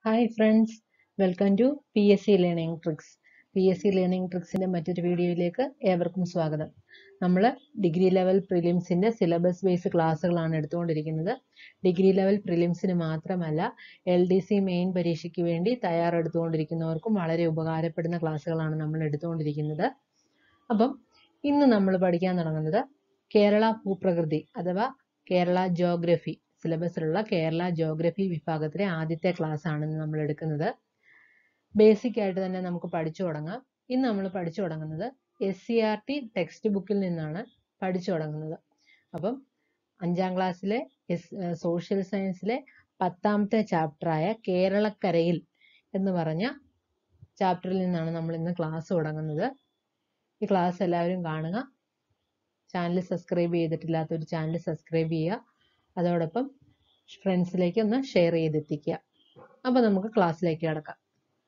hi friends welcome to P S C learning tricks P S C learning ട്രിക്സിൻ്റെ മറ്റൊരു വീഡിയോയിലേക്ക് ഏവർക്കും സ്വാഗതം നമ്മൾ ഡിഗ്രി ലെവൽ പ്രിലിംസിൻ്റെ സിലബസ് ബേസ് ക്ലാസ്സുകളാണ് എടുത്തുകൊണ്ടിരിക്കുന്നത് ഡിഗ്രി ലെവൽ പ്രിലിംസിന് മാത്രമല്ല എൽ ഡി സി മെയിൻ പരീക്ഷയ്ക്ക് വേണ്ടി തയ്യാറെടുത്തുകൊണ്ടിരിക്കുന്നവർക്കും വളരെ ഉപകാരപ്പെടുന്ന ക്ലാസ്സുകളാണ് നമ്മൾ എടുത്തുകൊണ്ടിരിക്കുന്നത് അപ്പം ഇന്ന് നമ്മൾ പഠിക്കാൻ തുടങ്ങുന്നത് കേരള ഭൂപ്രകൃതി അഥവാ കേരള ജോഗ്രഫി സിലബസിലുള്ള കേരള ജോഗ്രഫി വിഭാഗത്തിലെ ആദ്യത്തെ ക്ലാസ് ആണ് ഇന്ന് നമ്മൾ എടുക്കുന്നത് ബേസിക് ആയിട്ട് തന്നെ നമുക്ക് പഠിച്ചു തുടങ്ങാം ഇന്ന് നമ്മൾ പഠിച്ചു തുടങ്ങുന്നത് S C R T text ബുക്കിൽ നിന്നാണ് പഠിച്ചു തുടങ്ങുന്നത് അപ്പം അഞ്ചാം ക്ലാസ്സിലെ എസ് സോഷ്യൽ സയൻസിലെ പത്താമത്തെ ചാപ്റ്ററായ കേരളക്കരയിൽ എന്ന് പറഞ്ഞ ചാപ്റ്ററിൽ നിന്നാണ് നമ്മൾ ഇന്ന് ക്ലാസ് തുടങ്ങുന്നത് ഈ ക്ലാസ് എല്ലാവരും കാണുക ചാനൽ സബ്സ്ക്രൈബ് ചെയ്തിട്ടില്ലാത്ത ഒരു ചാനൽ സബ്സ്ക്രൈബ് ചെയ്യുക അതോടൊപ്പം ഫ്രണ്ട്സിലേക്ക് ഒന്ന് ഷെയർ ചെയ്തെത്തിക്കുക അപ്പോൾ നമുക്ക് ക്ലാസ്സിലേക്ക് കിടക്കാം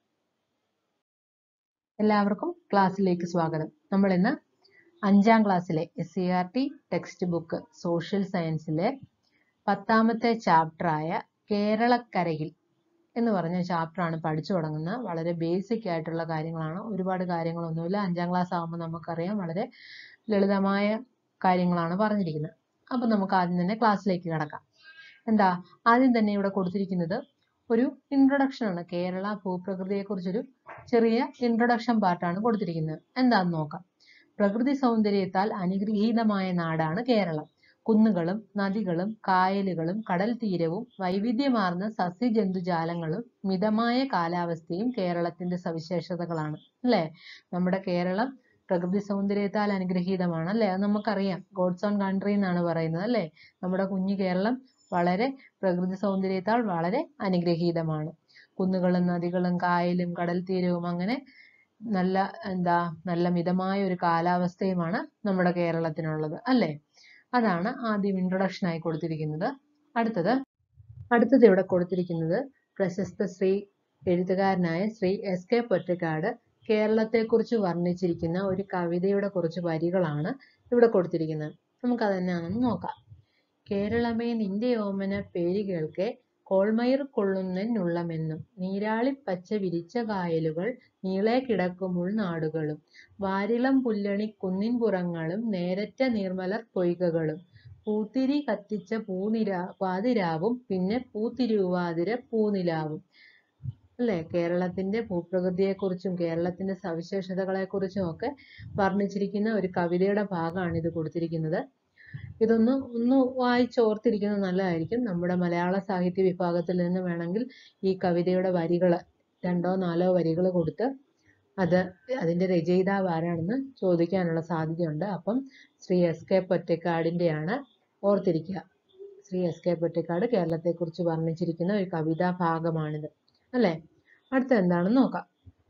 എല്ലാവർക്കും ക്ലാസ്സിലേക്ക് സ്വാഗതം നമ്മൾ ഇന്ന് അഞ്ചാം ക്ലാസ്സിലെ S C R T text book social സയൻസിലെ പത്താമത്തെ ചാപ്റ്ററായ കേരളക്കരയിൽ എന്ന് പറഞ്ഞ ചാപ്റ്ററാണ് പഠിച്ചു തുടങ്ങുന്നത് വളരെ ബേസിക് ആയിട്ടുള്ള കാര്യങ്ങളാണ് ഒരുപാട് കാര്യങ്ങളൊന്നുമില്ല അഞ്ചാം ക്ലാസ് ആകുമ്പോൾ നമുക്കറിയാം വളരെ ലളിതമായ കാര്യങ്ങളാണ് പറഞ്ഞിരിക്കുന്നത് അപ്പം നമുക്ക് ആദ്യം തന്നെ ക്ലാസ്സിലേക്ക് കിടക്കാം എന്താ ആദ്യം തന്നെ ഇവിടെ കൊടുത്തിരിക്കുന്നത് ഒരു ഇൻട്രൊഡക്ഷൻ ആണ് കേരള ഭൂപ്രകൃതിയെക്കുറിച്ചൊരു ചെറിയ ഇൻട്രൊഡക്ഷൻ പാർട്ടാണ് കൊടുത്തിരിക്കുന്നത് എന്താന്ന് നോക്കാം പ്രകൃതി സൗന്ദര്യത്താൽ അനുഗ്രഹീതമായ നാടാണ് കേരളം കുന്നുകളും നദികളും കായലുകളും കടൽ തീരവും വൈവിധ്യമാർന്ന സസ്യജന്തുജാലങ്ങളും മിതമായ കാലാവസ്ഥയും കേരളത്തിന്റെ സവിശേഷതകളാണ് അല്ലേ നമ്മുടെ കേരളം പ്രകൃതി സൗന്ദര്യത്താൽ അനുഗ്രഹീതമാണ് അല്ലേ അത് നമുക്കറിയാം ഗോഡ്സ് ഓൺ കൺട്രി എന്നാണ് പറയുന്നത് അല്ലേ നമ്മുടെ കുഞ്ഞു കേരളം വളരെ പ്രകൃതി സൗന്ദര്യത്താൽ വളരെ അനുഗ്രഹീതമാണ് കുന്നുകളും നദികളും കായലും കടൽ തീരവും അങ്ങനെ നല്ല എന്താ നല്ല മിതമായ ഒരു കാലാവസ്ഥയുമാണ് നമ്മുടെ കേരളത്തിനുള്ളത് അല്ലേ അതാണ് ആദ്യം ഇൻട്രൊഡക്ഷൻ ആയി കൊടുത്തിരിക്കുന്നത് അടുത്തത് അടുത്തത് ഇവിടെ കൊടുത്തിരിക്കുന്നത് പ്രശസ്ത ശ്രീ എഴുത്തുകാരനായ ശ്രീ എസ് കെ പൊറ്റക്കാട് കേരളത്തെക്കുറിച്ച് വർണ്ണിച്ചിരിക്കുന്ന ഒരു കവിതയുടെ കുറച്ച് വരികളാണ് ഇവിടെ കൊടുത്തിരിക്കുന്നത് നമുക്കത് തന്നെയാണെന്ന് നോക്കാം കേരളമേ നിന്റെ ഓമന പേര് കേൾക്കെ കോൾമയിർ കൊള്ളുന്നെന്നുള്ളമെന്നും നീരാളി പച്ച വിരിച്ച കായലുകൾ നീളെ കിടക്കും ഉൾനാടുകളും വാരിളം പുല്ലണി കുന്നിൻപുറങ്ങളും നേരറ്റ നീർമലർ പൊയ്കകളും പൂത്തിരി കത്തിച്ച പൂനിരാ പാതിരാവും പിന്നെ പൂത്തിരുവാതിര പൂനിലാവും അല്ലേ കേരളത്തിന്റെ ഭൂപ്രകൃതിയെക്കുറിച്ചും കേരളത്തിന്റെ സവിശേഷതകളെക്കുറിച്ചും ഒക്കെ വർണ്ണിച്ചിരിക്കുന്ന ഒരു കവിതയുടെ ഭാഗമാണ് ഇത് കൊടുത്തിരിക്കുന്നത് ഇതൊന്ന് ഒന്ന് വായിച്ചോർത്തിരിക്കുന്നത് നല്ലതായിരിക്കും നമ്മുടെ മലയാള സാഹിത്യ വിഭാഗത്തിൽ നിന്ന് വേണമെങ്കിൽ ഈ കവിതയുടെ വരികൾ രണ്ടോ നാലോ വരികൾ കൊടുത്ത് അത് അതിൻ്റെ രചയിതാവ് ആരാണെന്ന് ചോദിക്കാനുള്ള സാധ്യതയുണ്ട് അപ്പം ശ്രീ എസ് കെ പൊറ്റക്കാടിൻ്റെയാണ് ഓർത്തിരിക്കുക ശ്രീ എസ് കെ പൊറ്റക്കാട് കേരളത്തെക്കുറിച്ച് വർണ്ണിച്ചിരിക്കുന്ന ഒരു കവിതാ ഭാഗമാണിത് അല്ലേ അടുത്ത എന്താണെന്ന് നോക്കാം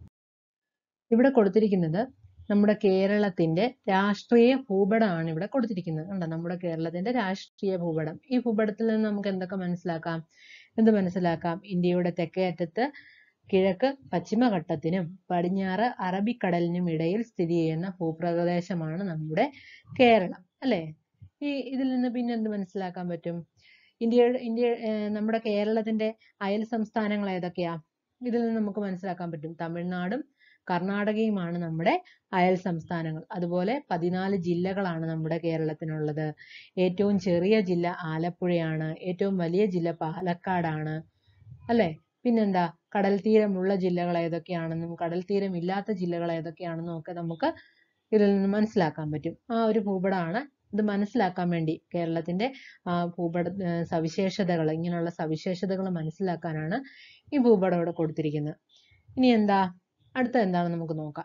ഇവിടെ കൊടുത്തിരിക്കുന്നത് നമ്മുടെ കേരളത്തിന്റെ രാഷ്ട്രീയ ഭൂപടമാണ് ഇവിടെ കൊടുത്തിരിക്കുന്നത് കണ്ടോ നമ്മുടെ കേരളത്തിന്റെ രാഷ്ട്രീയ ഭൂപടം ഈ ഭൂപടത്തിൽ നിന്ന് നമുക്ക് എന്തൊക്കെ മനസ്സിലാക്കാം എന്ത് മനസ്സിലാക്കാം ഇന്ത്യയുടെ തെക്കേ അറ്റത്ത് കിഴക്ക് പശ്ചിമഘട്ടത്തിനും പടിഞ്ഞാറ് അറബിക്കടലിനും ഇടയിൽ സ്ഥിതി ചെയ്യുന്ന ഭൂപ്രദേശമാണ് നമ്മുടെ കേരളം അല്ലേ ഈ ഇതിൽ നിന്ന് പിന്നെ എന്ത് മനസ്സിലാക്കാൻ പറ്റും ഇന്ത്യയുടെ ഇന്ത്യ നമ്മുടെ കേരളത്തിന്റെ അയൽ സംസ്ഥാനങ്ങൾ ഏതൊക്കെയാ ഇതിൽ നിന്ന് നമുക്ക് മനസ്സിലാക്കാൻ പറ്റും തമിഴ്നാടും കർണാടകയുമാണ് നമ്മുടെ അയൽ സംസ്ഥാനങ്ങൾ അതുപോലെ പതിനാല് ജില്ലകളാണ് നമ്മുടെ കേരളത്തിനുള്ളത് ഏറ്റവും ചെറിയ ജില്ല ആലപ്പുഴയാണ് ഏറ്റവും വലിയ ജില്ല പാലക്കാടാണ് അല്ലേ പിന്നെന്താ കടൽ തീരമുള്ള ജില്ലകൾ ഏതൊക്കെയാണെന്നും കടൽ തീരം ഇല്ലാത്ത ജില്ലകൾ ഏതൊക്കെയാണെന്നും ഒക്കെ നമുക്ക് ഇതിൽ നിന്ന് മനസ്സിലാക്കാൻ പറ്റും ആ ഒരു ഭൂപടമാണ് ഇത് മനസ്സിലാക്കാൻ വേണ്ടി കേരളത്തിന്റെ ആ ഭൂപട സവിശേഷതകൾ ഇങ്ങനെയുള്ള സവിശേഷതകൾ മനസ്സിലാക്കാനാണ് ഈ ഭൂപടം ഇവിടെ കൊടുത്തിരിക്കുന്നത് ഇനി എന്താ അടുത്ത എന്താണെന്ന് നമുക്ക് നോക്കാം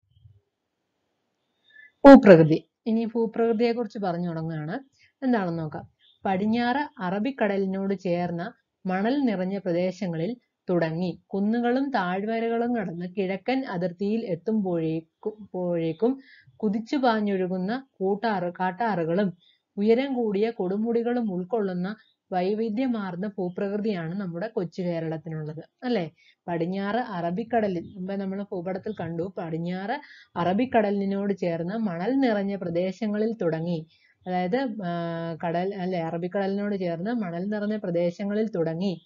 ഭൂപ്രകൃതി ഇനി ഭൂപ്രകൃതിയെ കുറിച്ച് പറഞ്ഞു തുടങ്ങുകയാണ് എന്താണെന്ന് നോക്കാം പടിഞ്ഞാറ് അറബിക്കടലിനോട് ചേർന്ന മണൽ നിറഞ്ഞ പ്രദേശങ്ങളിൽ തുടങ്ങി കുന്നുകളും താഴ്വരകളും കടന്ന് കിഴക്കൻ അതിർത്തിയിൽ എത്തുമ്പോഴേക്കും കുതിച്ചു പാഞ്ഞൊഴുകുന്ന കൂട്ടാറ് കാട്ടാറുകളും ഉയരം കൂടിയ കൊടുമുടികളും ഉൾക്കൊള്ളുന്ന വൈവിധ്യമാർന്ന ഭൂപ്രകൃതിയാണ് നമ്മുടെ കൊച്ചു കേരളത്തിനുള്ളത് അല്ലെ പടിഞ്ഞാറ് അറബിക്കടലിൽ മുമ്പ് നമ്മൾ ഭൂപടത്തിൽ കണ്ടു പടിഞ്ഞാറ് അറബിക്കടലിനോട് ചേർന്ന് മണൽ നിറഞ്ഞ പ്രദേശങ്ങളിൽ തുടങ്ങി അതായത് കടൽ അല്ലെ അറബിക്കടലിനോട് ചേർന്ന് മണൽ നിറഞ്ഞ പ്രദേശങ്ങളിൽ തുടങ്ങി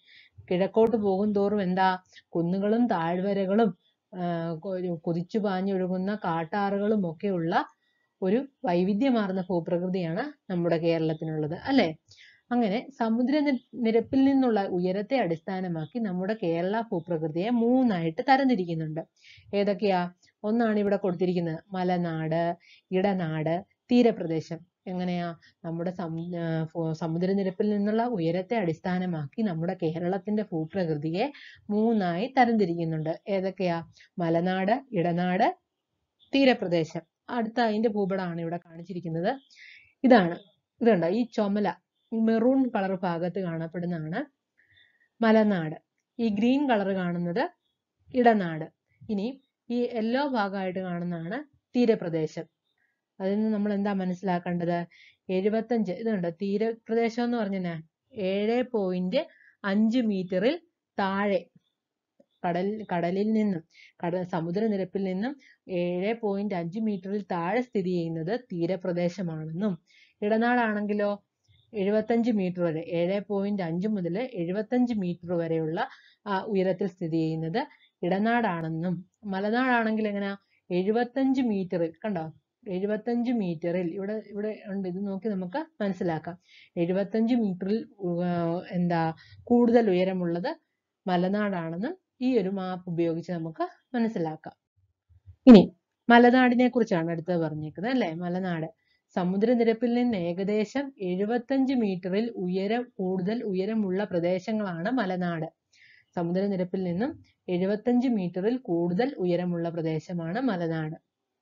കിഴക്കോട്ട് പോകും തോറും എന്താ കുന്നുകളും താഴ്വരകളും ആഹ് കൊ- കുതിച്ചു പാഞ്ഞൊഴുകുന്ന കാട്ടാറുകളും ഒക്കെയുള്ള ഒരു വൈവിധ്യമാർന്ന ഭൂപ്രകൃതിയാണ് നമ്മുടെ കേരളത്തിനുള്ളത് അല്ലെ അങ്ങനെ സമുദ്ര നി- നിരപ്പിൽ നിന്നുള്ള ഉയരത്തെ അടിസ്ഥാനമാക്കി നമ്മുടെ കേരള ഭൂപ്രകൃതിയെ മൂന്നായിട്ട് തരംതിരിക്കുന്നുണ്ട് ഏതൊക്കെയാ ഒന്നാണ് ഇവിടെ കൊടുത്തിരിക്കുന്നത് മലനാട് ഇടനാട് തീരപ്രദേശം എങ്ങനെയാ നമ്മുടെ സം- ആ, ഫു- സമുദ്രനിരപ്പിൽ നിന്നുള്ള ഉയരത്തെ അടിസ്ഥാനമാക്കി നമ്മുടെ കേരളത്തിന്റെ ഭൂപ്രകൃതിയെ മൂന്നായി തരംതിരിക്കുന്നുണ്ട് ഏതൊക്കെയാ മലനാട് ഇടനാട് തീരപ്രദേശം അടുത്ത അതിന്റെ ഭൂപടമാണ് ഇവിടെ കാണിച്ചിരിക്കുന്നത് ഇതാണ് ഇതുണ്ടോ ഈ ചുമല മെറൂൺ കളർ ഭാഗത്ത് കാണപ്പെടുന്നതാണ് മലനാട് ഈ ഗ്രീൻ കളർ കാണുന്നത് ഇടനാട് ഇനി ഈ യെല്ലോ ഭാഗമായിട്ട് കാണുന്നതാണ് തീരപ്രദേശം അതിൽ നിന്ന് നമ്മൾ എന്താ മനസ്സിലാക്കേണ്ടത് എഴുപത്തഞ്ച് ഇതുണ്ട് തീരപ്രദേശം എന്ന് പറഞ്ഞാൽ ഏഴ് പോയിന്റ് അഞ്ച് മീറ്ററിൽ താഴെ കടൽ കടലിൽ നിന്നും കടൽ സമുദ്രനിരപ്പിൽ നിന്നും ഏഴ് പോയിന്റ് അഞ്ച് മീറ്ററിൽ താഴെ സ്ഥിതി ചെയ്യുന്നത് തീരപ്രദേശമാണെന്നും ഇടനാടാണെങ്കിലോ എഴുപത്തഞ്ച് മീറ്റർ വരെ ഏഴ് പോയിന്റ് അഞ്ച് മുതൽ എഴുപത്തഞ്ച് മീറ്റർ വരെയുള്ള ആ ഉയരത്തിൽ സ്ഥിതി ചെയ്യുന്നത് ഇടനാടാണെന്നും മലനാടാണെങ്കിൽ എങ്ങനെയാ എഴുപത്തഞ്ച് മീറ്ററിൽ കണ്ടോ എഴുപത്തഞ്ച് മീറ്ററിൽ ഇവിടെ ഇവിടെ ഉണ്ട് ഇത് നോക്കി നമുക്ക് മനസ്സിലാക്കാം എഴുപത്തഞ്ച് മീറ്ററിൽ എന്താ കൂടുതൽ ഉയരമുള്ളത് മലനാടാണെന്നും ഈ ഒരു മാപ്പ് ഉപയോഗിച്ച് നമുക്ക് മനസ്സിലാക്കാം ഇനി മലനാടിനെ കുറിച്ചാണ് അടുത്തത് പറഞ്ഞേക്കുന്നത് അല്ലെ മലനാട് സമുദ്രനിരപ്പിൽ നിന്ന് ഏകദേശം എഴുപത്തഞ്ച് മീറ്ററിൽ ഉയരം കൂടുതൽ ഉയരമുള്ള പ്രദേശങ്ങളാണ് മലനാട് സമുദ്രനിരപ്പിൽ നിന്നും എഴുപത്തഞ്ച് മീറ്ററിൽ കൂടുതൽ ഉയരമുള്ള പ്രദേശമാണ് മലനാട്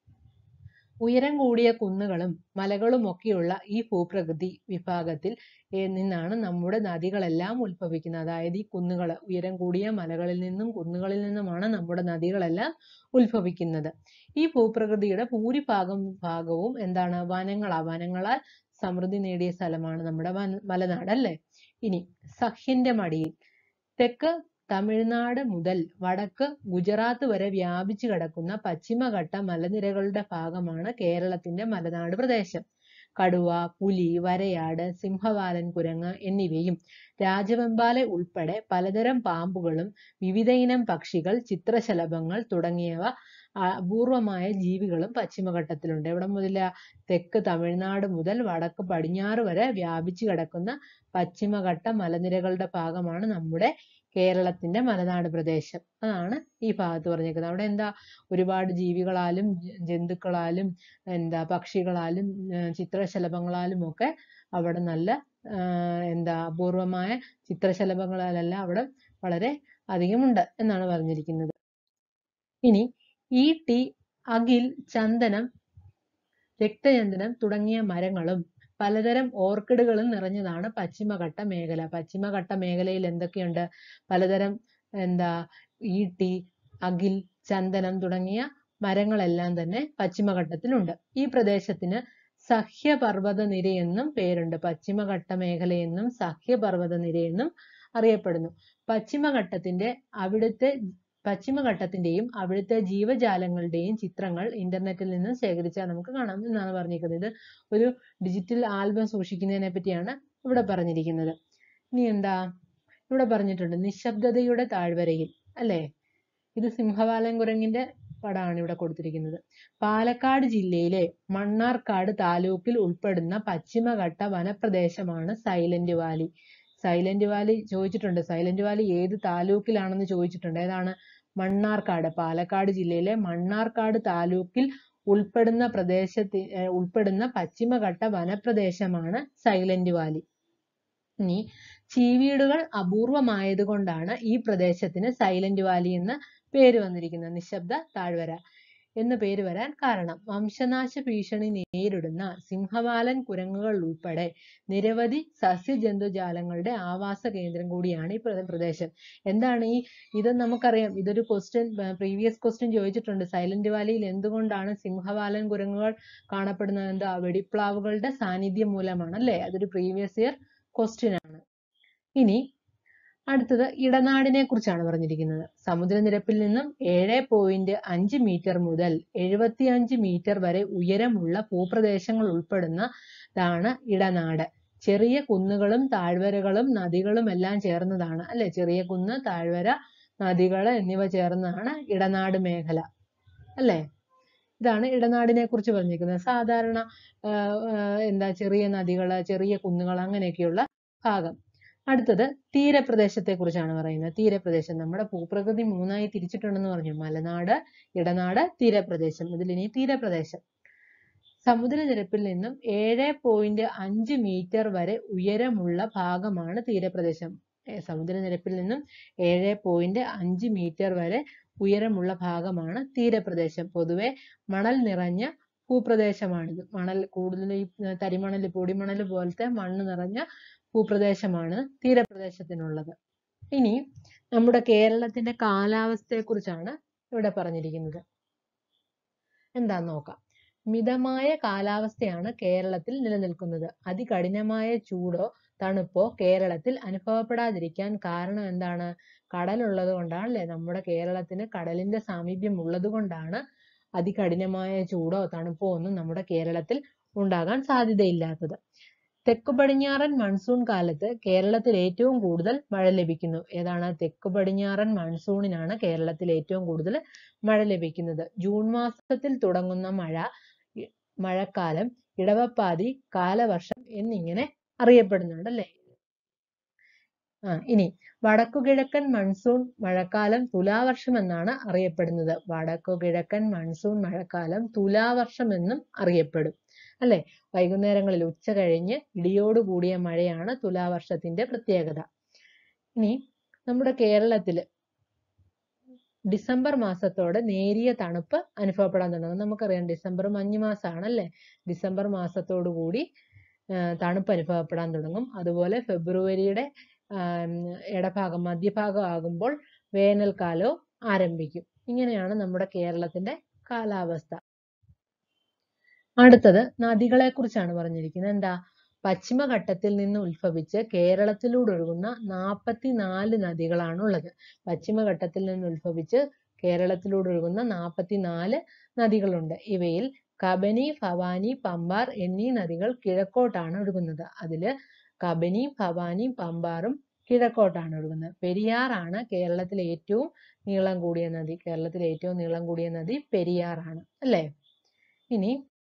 ഉയരം കൂടിയ കുന്നുകളും മലകളും ഒക്കെയുള്ള ഈ ഭൂപ്രകൃതി വിഭാഗത്തിൽ ഏ- നിന്നാണ് നമ്മുടെ നദികളെല്ലാം ഉത്ഭവിക്കുന്നത് അതായത് ഈ കുന്നുകൾ ഉയരം കൂടിയ മലകളിൽ നിന്നും കുന്നുകളിൽ നിന്നുമാണ് നമ്മുടെ നദികളെല്ലാം ഉത്ഭവിക്കുന്നത് ഈ ഭൂപ്രകൃതിയുടെ ഭൂരിഭാഗം ഭാഗവും എന്താണ് വനങ്ങളാ വനങ്ങളാൽ സമൃദ്ധി നേടിയ സ്ഥലമാണ് നമ്മുടെ വന- മലനാട് അല്ലേ ഇനി സഹ്യന്റെ മടിയിൽ തെക്ക് തമിഴ്നാട് മുതൽ വടക്ക് ഗുജറാത്ത് വരെ വ്യാപിച്ചു കിടക്കുന്ന പശ്ചിമഘട്ട മലനിരകളുടെ ഭാഗമാണ് കേരളത്തിന്റെ മലനാട് പ്രദേശം കടുവ പുലി വരയാട് സിംഹവാലൻ കുരങ്ങ് എന്നിവയും രാജവെമ്പാല ഉൾപ്പെടെ പലതരം പാമ്പുകളും വിവിധയിനം പക്ഷികൾ ചിത്രശലഭങ്ങൾ തുടങ്ങിയവ അപൂർവമായ ജീവികളും പശ്ചിമഘട്ടത്തിലുണ്ട് എവിടെ മുതല തെക്ക് തമിഴ്നാട് മുതൽ വടക്ക് പടിഞ്ഞാറ് വരെ വ്യാപിച്ചു കിടക്കുന്ന പശ്ചിമഘട്ട മലനിരകളുടെ ഭാഗമാണ് നമ്മുടെ കേരളത്തിന്റെ മലനാട് പ്രദേശം അതാണ് ഈ ഭാഗത്ത് പറഞ്ഞേക്കുന്നത് അവിടെ എന്താ ഒരുപാട് ജീവികളാലും ജ- ജന്തുക്കളാലും എന്താ പക്ഷികളാലും ഏർ ചിത്രശലഭങ്ങളാലും ഒക്കെ അവിടെ നല്ല ആഹ് എന്താ അപൂർവമായ ചിത്രശലഭങ്ങളാലെല്ലാം അവിടെ വളരെ അധികമുണ്ട് എന്നാണ് പറഞ്ഞിരിക്കുന്നത് ഇനി ഈട്ടി അകിൽ ചന്ദനം രക്തചന്ദനം തുടങ്ങിയ മരങ്ങളും പലതരം ഓർക്കിഡുകളും നിറഞ്ഞതാണ് പശ്ചിമഘട്ട മേഖല പശ്ചിമഘട്ട മേഖലയിൽ എന്തൊക്കെയുണ്ട് പലതരം എന്താ ഈട്ടി അകിൽ ചന്ദനം തുടങ്ങിയ മരങ്ങളെല്ലാം തന്നെ പശ്ചിമഘട്ടത്തിലുണ്ട് ഈ പ്രദേശത്തിന് സഹ്യപർവ്വത നിരയെന്നും പേരുണ്ട് പശ്ചിമഘട്ട മേഖലയെന്നും സഹ്യപർവ്വത നിരയെന്നും അറിയപ്പെടുന്നു പശ്ചിമഘട്ടത്തിന്റെ അവിടുത്തെ പശ്ചിമഘട്ടത്തിന്റെയും അവിടുത്തെ ജീവജാലങ്ങളുടെയും ചിത്രങ്ങൾ ഇന്റർനെറ്റിൽ നിന്ന് ശേഖരിച്ചാൽ നമുക്ക് കാണാം എന്നാണ് പറഞ്ഞിരിക്കുന്നത് ഇത് ഒരു ഡിജിറ്റൽ ആൽബം സൂക്ഷിക്കുന്നതിനെ പറ്റിയാണ് ഇവിടെ പറഞ്ഞിരിക്കുന്നത് ഇനി എന്താ ഇവിടെ പറഞ്ഞിട്ടുണ്ട് നിശബ്ദതയുടെ താഴ്വരയിൽ അല്ലേ ഇത് സിംഹവാലൻ കുരങ്ങിന്റെ പടമാണ് ഇവിടെ കൊടുത്തിരിക്കുന്നത് പാലക്കാട് ജില്ലയിലെ മണ്ണാർക്കാട് താലൂക്കിൽ ഉൾപ്പെടുന്ന പശ്ചിമഘട്ട വനപ്രദേശമാണ് സൈലന്റ് വാലി സൈലന്റ് വാലി ചോദിച്ചിട്ടുണ്ട് സൈലന്റ് വാലി ഏത് താലൂക്കിലാണെന്ന് ചോദിച്ചിട്ടുണ്ട് ഏതാണ് മണ്ണാർക്കാട് പാലക്കാട് ജില്ലയിലെ മണ്ണാർക്കാട് താലൂക്കിൽ ഉൾപ്പെടുന്ന പ്രദേശത്തി ഏർ ഉൾപ്പെടുന്ന പശ്ചിമഘട്ട വനപ്രദേശമാണ് സൈലന്റ് വാലി ഇനി ചീവീടുകൾ അപൂർവമായതുകൊണ്ടാണ് ഈ പ്രദേശത്തിന് സൈലന്റ് വാലി എന്ന പേര് വന്നിരിക്കുന്നത് നിശബ്ദ താഴ്വര എന്ന് പേര് വരാൻ കാരണം വംശനാശ ഭീഷണി നേരിടുന്ന സിംഹവാലൻ കുരങ്ങുകൾ ഉൾപ്പെടെ നിരവധി സസ്യജന്തുജാലങ്ങളുടെ ആവാസ കേന്ദ്രം കൂടിയാണ് ഈ പ്ര- പ്രദേശം എന്താണ് ഈ ഇത് നമുക്കറിയാം ഇതൊരു ക്വസ്റ്റ്യൻ പ്രീവിയസ് ക്വസ്റ്റ്യൻ ചോദിച്ചിട്ടുണ്ട് സൈലന്റ് വാലിയിൽ എന്തുകൊണ്ടാണ് സിംഹവാലൻ കുരങ്ങുകൾ കാണപ്പെടുന്നത് എന്താ വെടിപ്ലാവുകളുടെ സാന്നിധ്യം മൂലമാണ് അല്ലേ അതൊരു പ്രീവിയസ് ഇയർ ക്വസ്റ്റ്യൻ ആണ് ഇനി അടുത്തത് ഇടനാടിനെ കുറിച്ചാണ് പറഞ്ഞിരിക്കുന്നത് സമുദ്രനിരപ്പിൽ നിന്നും ഏഴ് പോയിന്റ് അഞ്ച് മീറ്റർ മുതൽ എഴുപത്തിയഞ്ച് മീറ്റർ വരെ ഉയരമുള്ള ഭൂപ്രദേശങ്ങൾ ഉൾപ്പെടുന്നതാണ് ഇടനാട് ചെറിയ കുന്നുകളും താഴ്വരകളും നദികളും എല്ലാം ചേർന്നതാണ് അല്ലെ ചെറിയ കുന്ന് താഴ്വര നദികൾ എന്നിവ ചേർന്നതാണ് ഇടനാട് മേഖല അല്ലേ ഇതാണ് ഇടനാടിനെ കുറിച്ച് പറഞ്ഞിരിക്കുന്നത് സാധാരണ ആഹ് ആഹ് എന്താ ചെറിയ നദികള് ചെറിയ കുന്നുകൾ അങ്ങനെയൊക്കെയുള്ള ഭാഗം അടുത്തത് തീരപ്രദേശത്തെ കുറിച്ചാണ് പറയുന്നത് തീരപ്രദേശം നമ്മുടെ ഭൂപ്രകൃതി മൂന്നായി തിരിച്ചിട്ടുണ്ടെന്ന് പറഞ്ഞു മലനാട് ഇടനാട് തീരപ്രദേശം ഇതിലിനി തീരപ്രദേശം സമുദ്രനിരപ്പിൽ നിന്നും ഏഴ് പോയിന്റ് അഞ്ച് മീറ്റർ വരെ ഉയരമുള്ള ഭാഗമാണ് തീരപ്രദേശം ഏ, സമുദ്രനിരപ്പിൽ നിന്നും ഏഴ് പോയിന്റ് അഞ്ച് മീറ്റർ വരെ ഉയരമുള്ള ഭാഗമാണ് തീരപ്രദേശം പൊതുവെ മണൽ നിറഞ്ഞ ഭൂപ്രദേശമാണിത് മണൽ കൂടുതൽ ഈ തരിമണൽ പൊടിമണൽ പോലത്തെ മണ്ണ് നിറഞ്ഞ ഭൂപ്രദേശമാണ് തീരപ്രദേശത്തിനുള്ളത് ഇനി നമ്മുടെ കേരളത്തിന്റെ കാലാവസ്ഥയെക്കുറിച്ചാണ് ഇവിടെ പറഞ്ഞിരിക്കുന്നത് എന്താന്ന് നോക്കാം മിതമായ കാലാവസ്ഥയാണ് കേരളത്തിൽ നിലനിൽക്കുന്നത് അതികഠിനമായ ചൂടോ തണുപ്പോ കേരളത്തിൽ അനുഭവപ്പെടാതിരിക്കാൻ കാരണം എന്താണ് കടലുള്ളത് കൊണ്ടാണല്ലേ നമ്മുടെ കേരളത്തിന് കടലിന്റെ സാമീപ്യം ഉള്ളത് കൊണ്ടാണ് അതികഠിനമായ ചൂടോ തണുപ്പോ ഒന്നും നമ്മുടെ കേരളത്തിൽ ഉണ്ടാകാൻ സാധ്യതയില്ലാത്തത് തെക്കു പടിഞ്ഞാറൻ മൺസൂൺ കാലത്ത് കേരളത്തിൽ ഏറ്റവും കൂടുതൽ മഴ ലഭിക്കുന്നു ഏതാണ് തെക്കു പടിഞ്ഞാറൻ മൺസൂണിനാണ് കേരളത്തിൽ ഏറ്റവും കൂടുതൽ മഴ ലഭിക്കുന്നത് ജൂൺ മാസത്തിൽ തുടങ്ങുന്ന മഴ ഇ- മഴക്കാലം ഇടവപ്പാതി കാലവർഷം എന്നിങ്ങനെ അറിയപ്പെടുന്നുണ്ട് അല്ലേ ആ ഇനി വടക്കുകിഴക്കൻ മൺസൂൺ മഴക്കാലം തുലാവർഷം എന്നാണ് അറിയപ്പെടുന്നത് വടക്കുകിഴക്കൻ മൺസൂൺ മഴക്കാലം തുലാവർഷം എന്നും അറിയപ്പെടും അല്ലെ വൈകുന്നേരങ്ങളിൽ ഉച്ച കഴിഞ്ഞ് ഇടിയോട് കൂടിയ മഴയാണ് തുലാവർഷത്തിന്റെ പ്രത്യേകത ഇനി നമ്മുടെ കേരളത്തില് ഡിസംബർ മാസത്തോടെ നേരിയ തണുപ്പ് അനുഭവപ്പെടാൻ തുടങ്ങും നമുക്കറിയാം ഡിസംബർ മഞ്ഞ് മാസമാണല്ലേ ഡിസംബർ മാസത്തോടു കൂടി ആ, തണുപ്പ് അനുഭവപ്പെടാൻ തുടങ്ങും അതുപോലെ ഫെബ്രുവരിയുടെ ആം, ഇടഭാഗം മധ്യഭാഗം ആകുമ്പോൾ വേനൽക്കാലവും ആരംഭിക്കും ഇങ്ങനെയാണ് നമ്മുടെ കേരളത്തിന്റെ കാലാവസ്ഥ അടുത്തത് നദികളെ കുറിച്ചാണ് പറഞ്ഞിരിക്കുന്നത് എന്താ പശ്ചിമഘട്ടത്തിൽ നിന്ന് ഉത്ഭവിച്ച് കേരളത്തിലൂടെ ഒഴുകുന്ന നാൽപ്പത്തിനാല് നദികളാണ് ഉള്ളത് പശ്ചിമഘട്ടത്തിൽ നിന്ന് ഉത്ഭവിച്ച് കേരളത്തിലൂടെ ഒഴുകുന്ന നാൽപ്പത്തിനാല് നദികളുണ്ട് ഇവയിൽ കബനി ഭവാനി പമ്പാർ എന്നീ നദികൾ കിഴക്കോട്ടാണ് ഒഴുകുന്നത് അതില് കബനി ഭവാനി പമ്പാറും കിഴക്കോട്ടാണ് ഒഴുകുന്നത് പെരിയാറാണ് കേരളത്തിലെ ഏറ്റവും നീളം കൂടിയ നദി കേരളത്തിലെ ഏറ്റവും നീളം കൂടിയ നദി പെരിയാറാണ് അല്ലേ ഇനി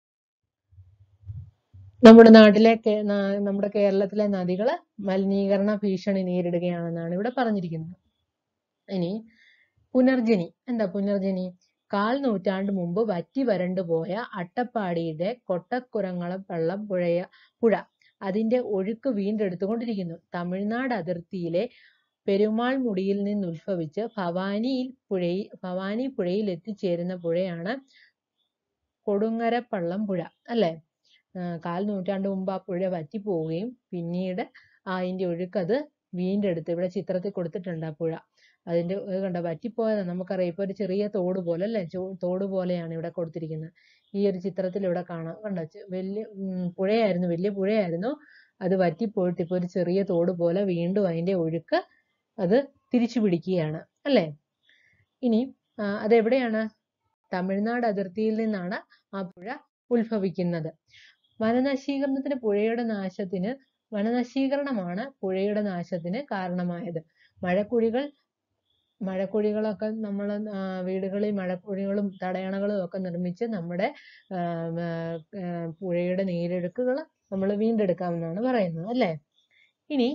നമ്മുടെ നാട്ടിലെ കേ- നാ- നമ്മുടെ കേരളത്തിലെ നദികള് മലിനീകരണ ഭീഷണി നേരിടുകയാണെന്നാണ് ഇവിടെ പറഞ്ഞിരിക്കുന്നത് ഇനി പുനർജനി എന്താ പുനർജനി കാൽ നൂറ്റാണ്ട് മുമ്പ് വറ്റി വരണ്ടു പോയ അട്ടപ്പാടിയുടെ കൊട്ടക്കുരങ്ങളം വെള്ളം പുഴയ പുഴ അതിന്റെ ഒഴുക്ക് വീണ്ടെടുത്തുകൊണ്ടിരിക്കുന്നു തമിഴ്നാട് അതിർത്തിയിലെ പെരുമാൾ മുടിയിൽ നിന്ന് ഉത്ഭവിച്ച് ഭവാനിയിൽ പുഴയിൽ ഭവാനി പുഴയിൽ എത്തിച്ചേരുന്ന പുഴയാണ് കൊടുങ്ങരപ്പള്ളം പുഴ അല്ലെ ആ, കാൽ നൂറ്റാണ്ട് മുമ്പ് ആ പുഴ വറ്റിപ്പോവുകയും പിന്നീട് അതിന്റെ ഒഴുക്ക് അത് വീണ്ടെടുത്ത് ഇവിടെ ചിത്രത്തിൽ കൊടുത്തിട്ടുണ്ട് ആ പുഴ അതിന്റെ ഇത് കണ്ടോ വറ്റിപ്പോയത് നമുക്കറിയാം ഇപ്പൊ ഒരു ചെറിയ തോട് പോലെ അല്ലെ ചോ- തോട് പോലെയാണ് ഇവിടെ കൊടുത്തിരിക്കുന്നത് ഈ ഒരു ചിത്രത്തിൽ ഇവിടെ കാണാം കണ്ടോ ചെ- വലിയ ഉം, പുഴയായിരുന്നു വലിയ പുഴയായിരുന്നു അത് വറ്റിപ്പോയിട്ട് ഇപ്പൊ ഒരു ചെറിയ തോട് പോലെ വീണ്ടും അതിന്റെ ഒഴുക്ക് അത് തിരിച്ചു പിടിക്കുകയാണ് അല്ലെ ഇനി ആ, അതെവിടെയാണ് തമിഴ്നാട് അതിർത്തിയിൽ നിന്നാണ് ആ പുഴ ഉത്ഭവിക്കുന്നത് വനനശീകരണത്തിന് പുഴയുടെ നാശത്തിന് വനനശീകരണമാണ് പുഴയുടെ നാശത്തിന് കാരണമായത് മഴക്കുഴികൾ മഴക്കുഴികളൊക്കെ നമ്മൾ വീടുകളിൽ മഴക്കുഴികളും തടയണകളും ഒക്കെ നിർമ്മിച്ച് നമ്മുടെ ആ, ആ, ആ, പുഴയുടെ നീരൊഴുക്കുകൾ നമ്മൾ വീണ്ടെടുക്കാമെന്നാണ് പറയുന്നത് അല്ലേ ഇനി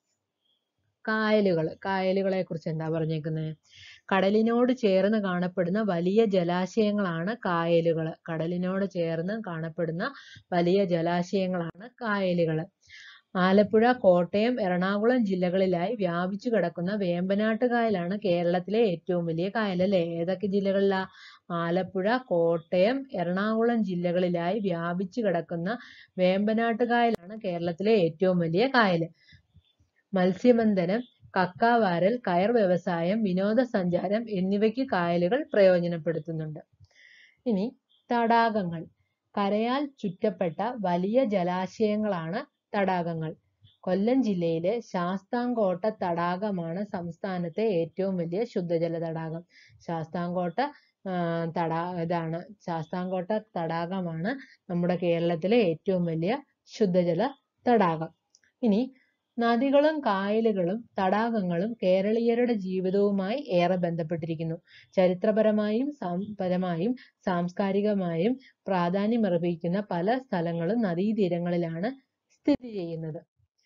കായലുകൾ കായലുകളെ കുറിച്ച് എന്താ പറഞ്ഞേക്കുന്നത് കടലിനോട് ചേർന്ന് കാണപ്പെടുന്ന വലിയ ജലാശയങ്ങളാണ് കായലുകൾ കടലിനോട് ചേർന്ന് കാണപ്പെടുന്ന വലിയ ജലാശയങ്ങളാണ് കായലുകൾ ആലപ്പുഴ കോട്ടയം എറണാകുളം ജില്ലകളിലായി വ്യാപിച്ചു കിടക്കുന്ന വേമ്പനാട്ട് കായലാണ് കേരളത്തിലെ ഏറ്റവും വലിയ കായൽ അല്ലേ ഏതൊക്കെ ജില്ലകളിലാ ആലപ്പുഴ കോട്ടയം എറണാകുളം ജില്ലകളിലായി വ്യാപിച്ചു കിടക്കുന്ന വേമ്പനാട്ട് കായലാണ് കേരളത്തിലെ ഏറ്റവും വലിയ കായൽ മത്സ്യബന്ധനം കക്കാവാരൽ കയർ വ്യവസായം വിനോദസഞ്ചാരം എന്നിവയ്ക്ക് കായലുകൾ പ്രയോജനപ്പെടുത്തുന്നുണ്ട് ഇനി തടാകങ്ങൾ കരയാൽ ചുറ്റപ്പെട്ട വലിയ ജലാശയങ്ങളാണ് തടാകങ്ങൾ കൊല്ലം ജില്ലയിലെ ശാസ്താംകോട്ട തടാകമാണ് സംസ്ഥാനത്തെ ഏറ്റവും വലിയ ശുദ്ധജല തടാകം ശാസ്താംകോട്ട ആ, തടാ ഇതാണ് ശാസ്താംകോട്ട തടാകമാണ് നമ്മുടെ കേരളത്തിലെ ഏറ്റവും വലിയ ശുദ്ധജല തടാകം ഇനി നദികളും കായലുകളും തടാകങ്ങളും കേരളീയരുടെ ജീവിതവുമായി ഏറെ ബന്ധപ്പെട്ടിരിക്കുന്നു ചരിത്രപരമായും പരമായും സാംസ്കാരികമായും പ്രാധാന്യമർഹിക്കുന്ന പല സ്ഥലങ്ങളും നദീതീരങ്ങളിലാണ് സ്ഥിതി ചെയ്യുന്നത്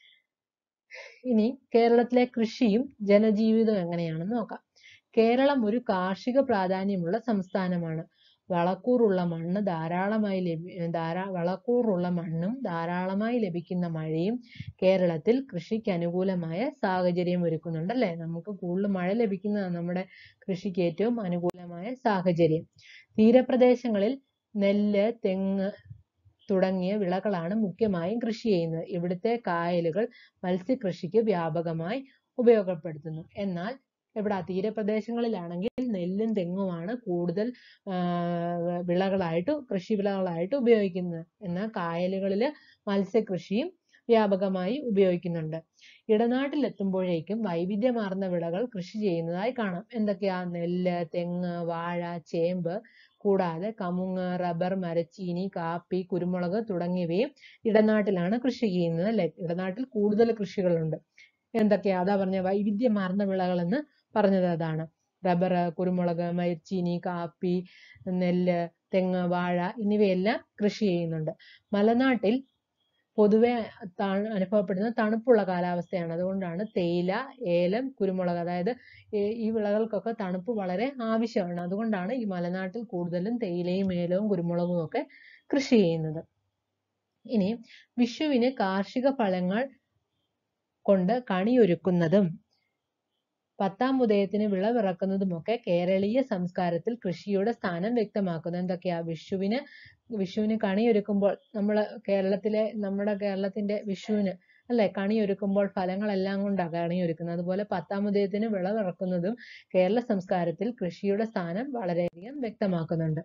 ഇനി കേരളത്തിലെ കൃഷിയും ജനജീവിതവും എങ്ങനെയാണെന്ന് നോക്കാം കേരളം ഒരു കാർഷിക പ്രാധാന്യമുള്ള സംസ്ഥാനമാണ് വളക്കൂറുള്ള മണ്ണ് ധാരാളമായി ലഭി ധാരാ വളക്കൂറുള്ള മണ്ണും ധാരാളമായി ലഭിക്കുന്ന മഴയും കേരളത്തിൽ കൃഷിക്ക് അനുകൂലമായ സാഹചര്യം ഒരുക്കുന്നുണ്ട് അല്ലേ നമുക്ക് കൂടുതൽ മഴ ലഭിക്കുന്നതാണ് നമ്മുടെ കൃഷിക്ക് ഏറ്റവും അനുകൂലമായ സാഹചര്യം തീരപ്രദേശങ്ങളിൽ നെല്ല് തെങ്ങ് തുടങ്ങിയ വിളകളാണ് മുഖ്യമായും കൃഷി ചെയ്യുന്നത് ഇവിടുത്തെ കായലുകൾ മത്സ്യകൃഷിക്ക് വ്യാപകമായി ഉപയോഗപ്പെടുത്തുന്നു എന്നാൽ ഇവിടെ തീരപ്രദേശങ്ങളിലാണെങ്കിൽ നെല്ലും തെങ്ങുമാണ് കൂടുതൽ വിളകളായിട്ട് കൃഷി വിളകളായിട്ട് ഉപയോഗിക്കുന്നത് എന്നാൽ കായലുകളിൽ മത്സ്യകൃഷിയും വ്യാപകമായി ഉപയോഗിക്കുന്നുണ്ട് ഇടനാട്ടിൽ എത്തുമ്പോഴേക്കും വൈവിധ്യമാർന്ന വിളകൾ കൃഷി ചെയ്യുന്നതായി കാണാം എന്തൊക്കെയാ നെല്ല് തെങ്ങ് വാഴ ചേമ്പ് കൂടാതെ കമുങ്ങ് റബ്ബർ മരച്ചീനി കാപ്പി കുരുമുളക് തുടങ്ങിയവയും ഇടനാട്ടിലാണ് കൃഷി ചെയ്യുന്നത് അല്ലെ ഇടനാട്ടിൽ കൂടുതൽ കൃഷികളുണ്ട് എന്തൊക്കെയാ അതാ പറഞ്ഞ വൈവിധ്യമാർന്ന വിളകളെന്ന് പറഞ്ഞത് അതാണ് റബ്ബർ കുരുമുളക് മരച്ചീനി കാപ്പി നെല്ല് തെങ്ങ് വാഴ എന്നിവയെല്ലാം കൃഷി ചെയ്യുന്നുണ്ട് മലനാട്ടിൽ പൊതുവെ അനുഭവപ്പെടുന്ന തണുപ്പുള്ള കാലാവസ്ഥയാണ് അതുകൊണ്ടാണ് തേയില ഏലം കുരുമുളക് അതായത് ഈ വിളകൾക്കൊക്കെ തണുപ്പ് വളരെ ആവശ്യമാണ് അതുകൊണ്ടാണ് ഈ മലനാട്ടിൽ കൂടുതലും തേയിലയും ഏലവും കുരുമുളകും ഒക്കെ കൃഷി ചെയ്യുന്നത് ഇനി വിഷുവിന് കാർഷിക ഫലങ്ങൾ കൊണ്ട് കണിയൊരുക്കുന്നതും പത്താം ഉദയത്തിന് വിളവിറക്കുന്നതുമൊക്കെ കേരളീയ സംസ്കാരത്തിൽ കൃഷിയുടെ സ്ഥാനം വ്യക്തമാക്കുന്നു എന്തൊക്കെയാ വിഷുവിന് വിഷുവിന് കണിയൊരുക്കുമ്പോൾ നമ്മൾ കേരളത്തിലെ നമ്മുടെ കേരളത്തിന്റെ വിഷുവിന് അല്ലെ കണിയൊരുക്കുമ്പോൾ ഫലങ്ങളെല്ലാം കൊണ്ടാണ് കണിയൊരുക്കുന്നത് അതുപോലെ പത്താം ഉദയത്തിന് വിളവിറക്കുന്നതും കേരള സംസ്കാരത്തിൽ കൃഷിയുടെ സ്ഥാനം വളരെയധികം വ്യക്തമാക്കുന്നുണ്ട്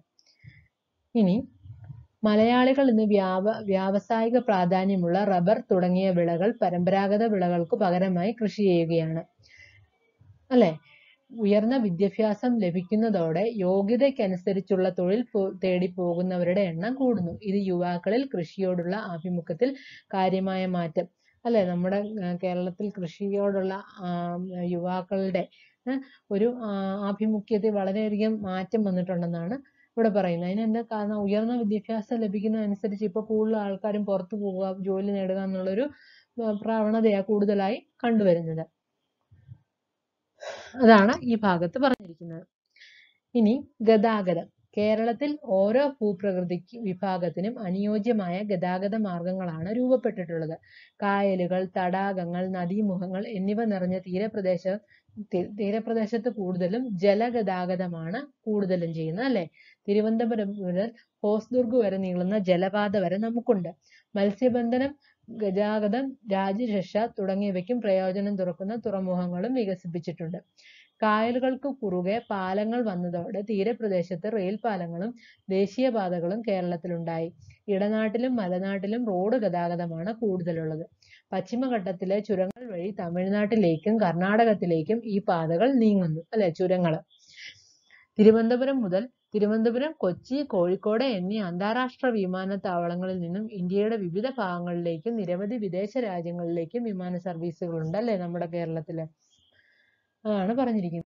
ഇനി മലയാളികൾ ഇന്ന് വ്യാപ വ്യാവസായിക പ്രാധാന്യമുള്ള റബ്ബർ തുടങ്ങിയ വിളകൾ പരമ്പരാഗത വിളകൾക്ക് പകരമായി കൃഷി ചെയ്യുകയാണ് അല്ലെ ഉയർന്ന വിദ്യാഭ്യാസം ലഭിക്കുന്നതോടെ യോഗ്യതയ്ക്കനുസരിച്ചുള്ള തൊഴിൽ തേടി പോകുന്നവരുടെ എണ്ണം കൂടുന്നു ഇത് യുവാക്കളിൽ കൃഷിയോടുള്ള ആഭിമുഖ്യത്തിൽ കാര്യമായ മാറ്റം അല്ലെ നമ്മുടെ കേരളത്തിൽ കൃഷിയോടുള്ള യുവാക്കളുടെ ഒരു ആഭിമുഖ്യത്തിൽ വളരെയധികം മാറ്റം വന്നിട്ടുണ്ടെന്നാണ് ഇവിടെ പറയുന്നത് അതിന് എന്താ കാരണം ഉയർന്ന വിദ്യാഭ്യാസം ലഭിക്കുന്നതനുസരിച്ച് ഇപ്പൊ കൂടുതൽ ആൾക്കാരും പുറത്തു പോവുക ജോലി നേടുക എന്നുള്ളൊരു പ്രവണതയാണ് കൂടുതലായി കണ്ടുവരുന്നത് അതാണ് ഈ ഭാഗത്ത് പറഞ്ഞിരിക്കുന്നത് ഇനി ഗതാഗതം കേരളത്തിൽ ഓരോ ഭൂപ്രകൃതി വിഭാഗത്തിനും അനുയോജ്യമായ ഗതാഗത മാർഗങ്ങളാണ് രൂപപ്പെട്ടിട്ടുള്ളത് കായലുകൾ തടാകങ്ങൾ നദീമുഖങ്ങൾ എന്നിവ നിറഞ്ഞ തീരപ്രദേശ തീരപ്രദേശത്ത് കൂടുതലും ജലഗതാഗതമാണ് കൂടുതലും ചെയ്യുന്നത് അല്ലെ തിരുവനന്തപുരം മുതൽ ഹോസ്ദുർഗ് വരെ നീളുന്ന ജലപാത വരെ നമുക്കുണ്ട് മത്സ്യബന്ധനം ഗതാഗതം രാജ്യരക്ഷ തുടങ്ങിയവയ്ക്കും പ്രയോജനം തുറക്കുന്ന തുറമുഖങ്ങളും വികസിപ്പിച്ചിട്ടുണ്ട് കായലുകൾക്ക് കുറുകെ പാലങ്ങൾ വന്നതോടെ തീരപ്രദേശത്ത് റെയിൽ പാലങ്ങളും ദേശീയപാതകളും കേരളത്തിലുണ്ടായി ഇടനാട്ടിലും മലനാട്ടിലും റോഡ് ഗതാഗതമാണ് കൂടുതലുള്ളത് പശ്ചിമഘട്ടത്തിലെ ചുരങ്ങൾ വഴി തമിഴ്നാട്ടിലേക്കും കർണാടകത്തിലേക്കും ഈ പാതകൾ നീങ്ങുന്നു അല്ലെ ചുരങ്ങൾ തിരുവനന്തപുരം മുതൽ തിരുവനന്തപുരം കൊച്ചി കോഴിക്കോട് എന്നീ അന്താരാഷ്ട്ര വിമാനത്താവളങ്ങളിൽ നിന്നും ഇന്ത്യയുടെ വിവിധ ഭാഗങ്ങളിലേക്കും നിരവധി വിദേശ രാജ്യങ്ങളിലേക്കും വിമാന സർവീസുകളുണ്ട് അല്ലെ നമ്മുടെ കേരളത്തില് അതാണ് പറഞ്ഞിരിക്കുന്നത്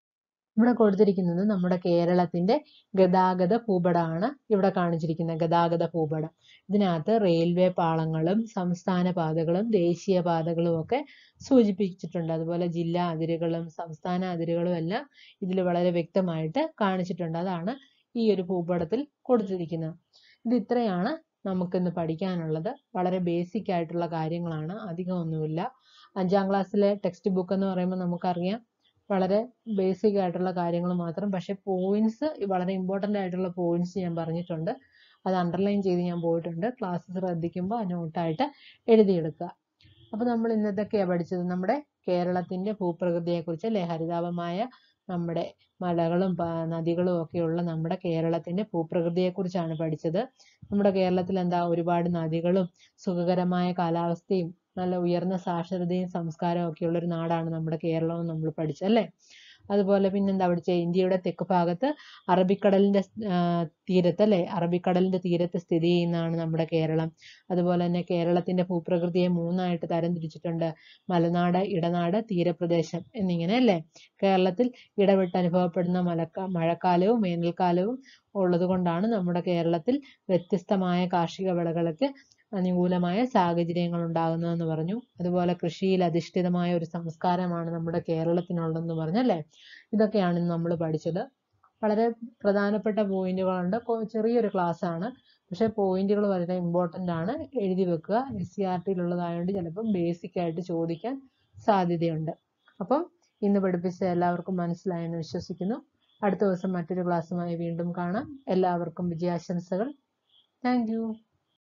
ഇവിടെ കൊടുത്തിരിക്കുന്നത് നമ്മുടെ കേരളത്തിന്റെ ഗതാഗത ഭൂപടമാണ് ഇവിടെ കാണിച്ചിരിക്കുന്നത് ഗതാഗത ഭൂപടം ഇതിനകത്ത് റെയിൽവേ പാളങ്ങളും സംസ്ഥാന പാതകളും ദേശീയ പാതകളും ഒക്കെ സൂചിപ്പിച്ചിട്ടുണ്ട് അതുപോലെ ജില്ലാ അതിരുകളും സംസ്ഥാന അതിരുകളും എല്ലാം ഇതിൽ വളരെ വ്യക്തമായിട്ട് കാണിച്ചിട്ടുണ്ട് അതാണ് ഈ ഒരു ഭൂപടത്തിൽ കൊടുത്തിരിക്കുന്നത് ഇത് ഇത്രയാണ് നമുക്കിന്ന് പഠിക്കാനുള്ളത് വളരെ ബേസിക് ആയിട്ടുള്ള കാര്യങ്ങളാണ് അധികം ഒന്നുമില്ല അഞ്ചാം ക്ലാസ്സിലെ ടെക്സ്റ്റ് ബുക്ക് എന്ന് പറയുമ്പോൾ നമുക്കറിയാം വളരെ ബേസിക് ആയിട്ടുള്ള കാര്യങ്ങൾ മാത്രം പക്ഷെ പോയിന്റ്സ് വളരെ ഇമ്പോർട്ടൻ്റ് ആയിട്ടുള്ള പോയിന്റ്സ് ഞാൻ പറഞ്ഞിട്ടുണ്ട് അത് അണ്ടർലൈൻ ചെയ്ത് ഞാൻ പോയിട്ടുണ്ട് ക്ലാസ് ശ്രദ്ധിക്കുമ്പോൾ നോട്ടായിട്ട് എഴുതിയെടുക്കുക അപ്പോൾ നമ്മൾ ഇന്നതൊക്കെയാണ് പഠിച്ചത് നമ്മുടെ കേരളത്തിൻ്റെ ഭൂപ്രകൃതിയെക്കുറിച്ച് അല്ലെ ഹരിതാപമായ നമ്മുടെ മലകളും നദികളും ഒക്കെയുള്ള നമ്മുടെ കേരളത്തിൻ്റെ ഭൂപ്രകൃതിയെക്കുറിച്ചാണ് പഠിച്ചത് നമ്മുടെ കേരളത്തിൽ എന്താ ഒരുപാട് നദികളും സുഖകരമായ കാലാവസ്ഥയും നല്ല ഉയർന്ന സാക്ഷരതയും സംസ്കാരവും ഒക്കെ ഉള്ള ഒരു നാടാണ് നമ്മുടെ കേരളം നമ്മൾ പഠിച്ചത് അല്ലേ അതുപോലെ പിന്നെന്താ പഠിച്ചേ ഇന്ത്യയുടെ തെക്ക് ഭാഗത്ത് അറബിക്കടലിന്റെ ആ, തീരത്ത് അല്ലേ അറബിക്കടലിന്റെ തീരത്ത് സ്ഥിതി ചെയ്യുന്നതാണ് നമ്മുടെ കേരളം അതുപോലെ തന്നെ കേരളത്തിന്റെ ഭൂപ്രകൃതിയെ മൂന്നായിട്ട് തരംതിരിച്ചിട്ടുണ്ട് മലനാട് ഇടനാട് തീരപ്രദേശം എന്നിങ്ങനെ അല്ലേ കേരളത്തിൽ ഇടവിട്ട് അനുഭവപ്പെടുന്ന മലക്ക മഴക്കാലവും വേനൽക്കാലവും ഉള്ളത് കൊണ്ടാണ് നമ്മുടെ കേരളത്തിൽ വ്യത്യസ്തമായ കാർഷിക വിളകൾക്ക് അനുകൂലമായ സാഹചര്യങ്ങൾ ഉണ്ടാകുന്നതെന്ന് പറഞ്ഞു അതുപോലെ കൃഷിയിൽ അധിഷ്ഠിതമായ ഒരു സംസ്കാരമാണ് നമ്മുടെ കേരളത്തിനുള്ളതെന്ന് പറഞ്ഞല്ലേ ഇതൊക്കെയാണ് ഇന്ന് നമ്മൾ പഠിച്ചത് വളരെ പ്രധാനപ്പെട്ട പോയിന്റുകളുണ്ട് കൊ- ചെറിയൊരു ക്ലാസ് ആണ് പക്ഷെ പോയിന്റുകൾ വളരെ ഇമ്പോർട്ടൻ്റ് ആണ് എഴുതി വെക്കുക എസ് സി ആർ ടിയിലുള്ളതായതുകൊണ്ട് ചിലപ്പം ബേസിക് ആയിട്ട് ചോദിക്കാൻ സാധ്യതയുണ്ട് അപ്പം ഇന്ന് പഠിപ്പിച്ച എല്ലാവർക്കും മനസ്സിലായെന്ന് വിശ്വസിക്കുന്നു അടുത്ത ദിവസം മറ്റൊരു ക്ലാസ്സുമായി വീണ്ടും കാണാം എല്ലാവർക്കും വിജയാശംസകൾ താങ്ക് യു